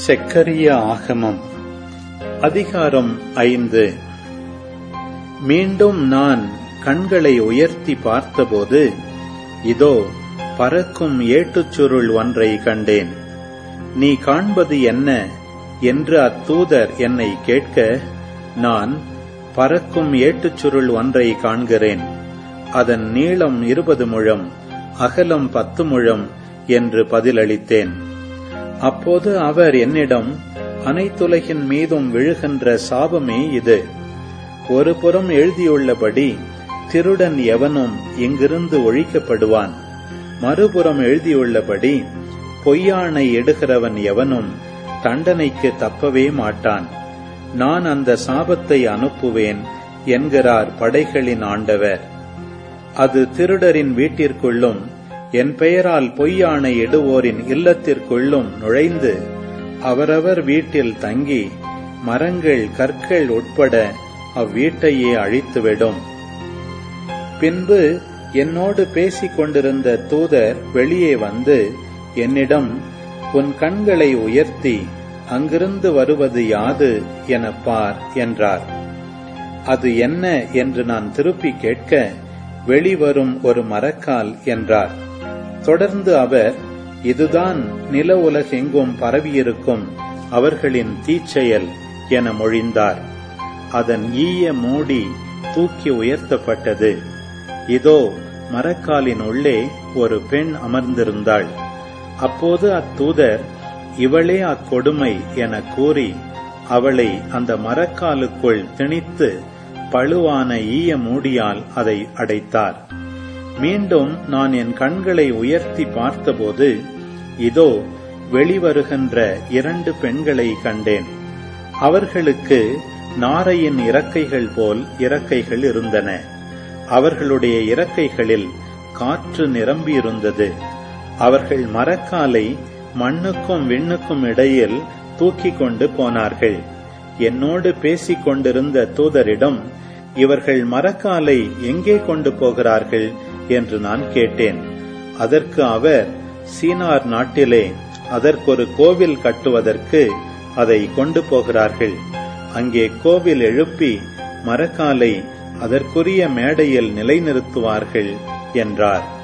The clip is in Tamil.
செக்கரிய ஆகமம் அதிகாரம் ஐந்து மீண்டும் நான் கண்களை உயர்த்தி பார்த்தபோது இதோ பறக்கும் ஏட்டுச் சுருள் ஒன்றை கண்டேன் நீ காண்பது என்ன என்று அத்தூதர் என்னை கேட்க நான் பறக்கும் ஏட்டுச் சுருள் ஒன்றை காண்கிறேன் அதன் நீளம் இருபது முழம் அகலம் பத்து முழம் என்று பதிலளித்தேன் அப்போது அவர் என்னிடம் அனைத்துலகின் மீதும் விழுகின்ற சாபமே இது ஒரு புறம் எழுதியுள்ளபடி திருடன் எவனும் இங்கிருந்து ஒழிக்கப்படுவான் மறுபுறம் எழுதியுள்ளபடி பொய்யானை எடுகிறவன் எவனும் தண்டனைக்கு தப்பவே மாட்டான் நான் அந்த சாபத்தை அனுப்புவேன் என்கிறார் படைகளின் ஆண்டவர் அது திருடரின் வீட்டிற்குள்ளும் என் பெயரால் பொய்யானை இடுவோரின் இல்லத்திற்குள்ளும் நுழைந்து அவரவர் வீட்டில் தங்கி மரங்கள் கற்கள் உட்பட அவ்வீட்டையே அழித்துவிடும் பின்பு என்னோடு பேசிக் கொண்டிருந்த தூதர் வெளியே வந்து என்னிடம் உன் கண்களை உயர்த்தி அங்கிருந்து வருவது யாது எனப் பார் என்றார் அது என்ன என்று நான் திருப்பி கேட்க வெளிவரும் ஒரு மரக்கால் என்றார் தொடர்ந்து அவர் இதுதான் நில உலகெங்கும் பரவியிருக்கும் அவர்களின் தீச்செயல் என மொழிந்தார் அதன் ஈய மூடி தூக்கி உயர்த்தப்பட்டது இதோ மரக்காலின் உள்ளே ஒரு பெண் அமர்ந்திருந்தாள் அப்போது அத்தூதர் இவளே அக்கொடுமை என கூறி அவளை அந்த மரக்காலுக்குள் திணித்து பழுவான ஈய மூடியால் அதை அடைத்தார் மீண்டும் நான் என் கண்களை உயர்த்தி பார்த்தபோது இதோ வெளிவருகின்ற இரண்டு பெண்களை கண்டேன் அவர்களுக்கு நாரையின் இறக்கைகள் போல் இறக்கைகள் இருந்தன அவர்களுடைய இறக்கைகளில் காற்று நிரம்பியிருந்தது அவர்கள் மரக்காலை மண்ணுக்கும் விண்ணுக்கும் இடையில் தூக்கி கொண்டு போனார்கள் என்னோடு பேசிக் கொண்டிருந்த தூதரிடம் இவர்கள் மரக்காலை எங்கே கொண்டு போகிறார்கள் என்று நான் கேட்டேன் அதற்கு அவர் சீனார் நாட்டிலே அதற்கொரு கோவில் கட்டுவதற்கு அதை கொண்டு போகிறார்கள் அங்கே கோவில் எழுப்பி மரக்காலை அதற்குரிய மேடையில் நிலைநிறுத்துவார்கள் என்றார்